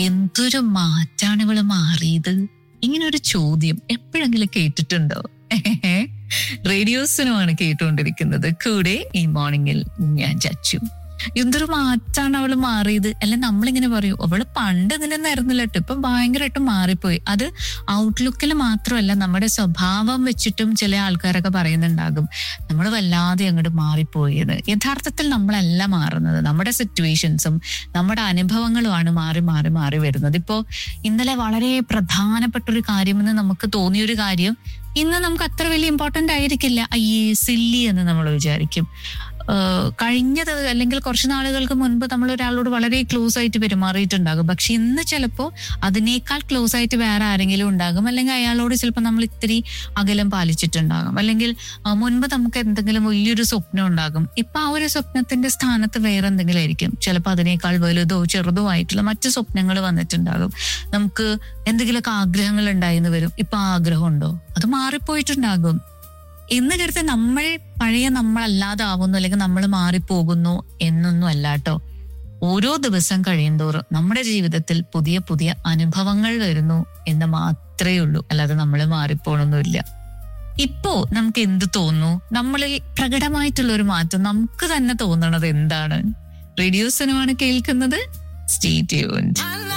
എന്തൊരു മാറ്റാണ് ഇവള് മാറിയത് ഇങ്ങനെ ഒരു ചോദ്യം എപ്പോഴെങ്കിലും കേട്ടിട്ടുണ്ടോ റേഡിയോസിനുമാണ് കേട്ടുകൊണ്ടിരിക്കുന്നത് കൂടെ ഈ മോർണിംഗിൽ ഞാൻ ചച്ചു എന്തൊരു മാറ്റാണ് അവള് മാറിയത് അല്ല നമ്മളിങ്ങനെ പറയൂ അവള് പണ്ട് ഇതിനൊന്നായിരുന്നില്ല കേട്ടോ ഇപ്പൊ ഭയങ്കരമായിട്ട് മാറിപ്പോയി അത് ഔട്ട്ലുക്കിൽ മാത്രമല്ല നമ്മുടെ സ്വഭാവം വെച്ചിട്ടും ചില ആൾക്കാരൊക്കെ പറയുന്നുണ്ടാകും നമ്മൾ വല്ലാതെ അങ്ങോട്ട് മാറിപ്പോയത് യഥാർത്ഥത്തിൽ നമ്മളല്ല മാറുന്നത് നമ്മുടെ സിറ്റുവേഷൻസും നമ്മുടെ അനുഭവങ്ങളുമാണ് മാറി മാറി മാറി വരുന്നത് ഇപ്പോ ഇന്നലെ വളരെ പ്രധാനപ്പെട്ട ഒരു കാര്യമെന്ന് നമുക്ക് തോന്നിയൊരു കാര്യം ഇന്ന് നമുക്ക് അത്ര വലിയ ഇമ്പോർട്ടന്റ് ആയിരിക്കില്ല അയ്യേ സില്ലി എന്ന് നമ്മൾ വിചാരിക്കും ഏഹ് കഴിഞ്ഞത് അല്ലെങ്കിൽ കുറച്ച് നാളുകൾക്ക് മുൻപ് നമ്മൾ ഒരാളോട് വളരെ ക്ലോസ് ആയിട്ട് പെരുമാറിയിട്ടുണ്ടാകും പക്ഷെ ഇന്ന് ചിലപ്പോൾ അതിനേക്കാൾ ക്ലോസ് ആയിട്ട് വേറെ ആരെങ്കിലും ഉണ്ടാകും അല്ലെങ്കിൽ അയാളോട് ചിലപ്പോൾ നമ്മൾ ഇത്തിരി അകലം പാലിച്ചിട്ടുണ്ടാകും അല്ലെങ്കിൽ ആ, മുൻപ് നമുക്ക് എന്തെങ്കിലും വലിയൊരു സ്വപ്നം ഉണ്ടാകും ഇപ്പൊ ആ ഒരു സ്വപ്നത്തിന്റെ സ്ഥാനത്ത് വേറെ എന്തെങ്കിലും ആയിരിക്കും ചിലപ്പോൾ അതിനേക്കാൾ വലുതോ ചെറുതോ ആയിട്ടുള്ള മറ്റു സ്വപ്നങ്ങൾ വന്നിട്ടുണ്ടാകും നമുക്ക് എന്തെങ്കിലുമൊക്കെ ആഗ്രഹങ്ങൾ ഉണ്ടായിന്ന് വരും ഇപ്പൊ ആ ആഗ്രഹം ഉണ്ടോ അത് മാറിപ്പോയിട്ടുണ്ടാകും എന്ന് കരുതി നമ്മൾ പഴയ നമ്മളല്ലാതെ ആവുന്നു അല്ലെങ്കിൽ നമ്മൾ മാറിപ്പോകുന്നു എന്നൊന്നും അല്ലാട്ടോ ഓരോ ദിവസം കഴിയുന്തോറും നമ്മുടെ ജീവിതത്തിൽ പുതിയ പുതിയ അനുഭവങ്ങൾ വരുന്നു എന്ന് മാത്രമേ ഉള്ളൂ അല്ലാതെ നമ്മൾ മാറിപ്പോണൊന്നുമില്ല ഇപ്പോ നമുക്ക് എന്ത് തോന്നുന്നു നമ്മളിൽ പ്രകടമായിട്ടുള്ള ഒരു മാറ്റം നമുക്ക് തന്നെ തോന്നണത് എന്താണ് റേഡിയോ സിനിമയാണ് കേൾക്കുന്നത് സ്റ്റേ ട്യൂൺഡ്